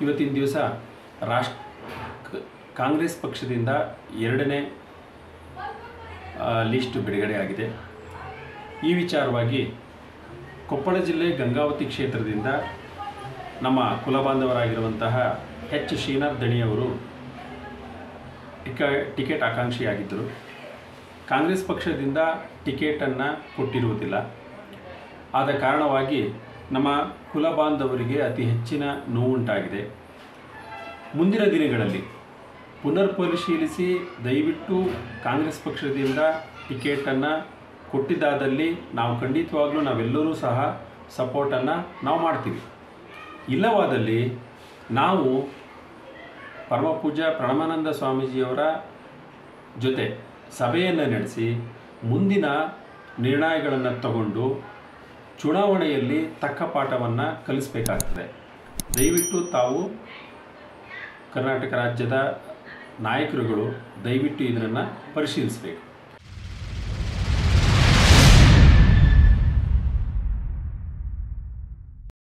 ಇವತ್ತಿನ ದಿವಸ ರಾಷ್ಟ್ರ ಕಾಂಗ್ರೆಸ್ ಪಕ್ಷದಿಂದ ಎರಡನೇ ಆ, ಲಿಸ್ಟ್ ಬಿಡುಗಡೆ ಆಗಿದೆ ಈ ವಿಚಾರವಾಗಿ ಕೊಪ್ಪಳ ಜಿಲ್ಲೆ ಗಂಗಾವತಿ ಕ್ಷೇತ್ರದಿಂದ ನಮ್ಮ ಕುಲಬಾಂಧವರಾಗಿರುವಂತಹ ಎಚ್ ಶ್ರೀನಾಥ್ ದಣಿಯವರು ಟಿಕ ಟಿಕೆಟ್ ಆಕಾಂಕ್ಷಿಯಾಗಿದ್ದರು ಕಾಂಗ್ರೆಸ್ ಪಕ್ಷದಿಂದ ಟಿಕೆಟನ್ನು ಕೊಟ್ಟಿರುವುದಿಲ್ಲ ಆದ ಕಾರಣವಾಗಿ ನಮ್ಮ ಕುಲಬಾಂಧವರಿಗೆ ಅತಿ ಹೆಚ್ಚಿನ ನೋವುಂಟಾಗಿದೆ ಮುಂದಿನ ದಿನಗಳಲ್ಲಿ ಪುನರ್ ಪರಿಶೀಲಿಸಿ ದಯವಿಟ್ಟು ಕಾಂಗ್ರೆಸ್ ಪಕ್ಷದಿಂದ ಟಿಕೆಟನ್ನು ಕೊಟ್ಟಿದ್ದಾದಲ್ಲಿ ನಾವು ಖಂಡಿತವಾಗ್ಲೂ ನಾವೆಲ್ಲರೂ ಸಹ ಸಪೋರ್ಟನ್ನು ನಾವು ಮಾಡ್ತೀವಿ ಇಲ್ಲವಾದಲ್ಲಿ ನಾವು ಪರಮಪೂಜ್ಯ ಪ್ರಣಮಾನಂದ ಸ್ವಾಮೀಜಿಯವರ ಜೊತೆ ಸಭೆಯನ್ನು ನಡೆಸಿ ಮುಂದಿನ ನಿರ್ಣಯಗಳನ್ನು ತಗೊಂಡು ಚುನಾವಣೆಯಲ್ಲಿ ತಕ್ಕ ಪಾಠವನ್ನು ಕಲಿಸಬೇಕಾಗ್ತದೆ ದಯವಿಟ್ಟು ತಾವು ಕರ್ನಾಟಕ ರಾಜ್ಯದ ನಾಯಕರುಗಳು ದಯವಿಟ್ಟು ಇದನ್ನು ಪರಿಶೀಲಿಸಬೇಕು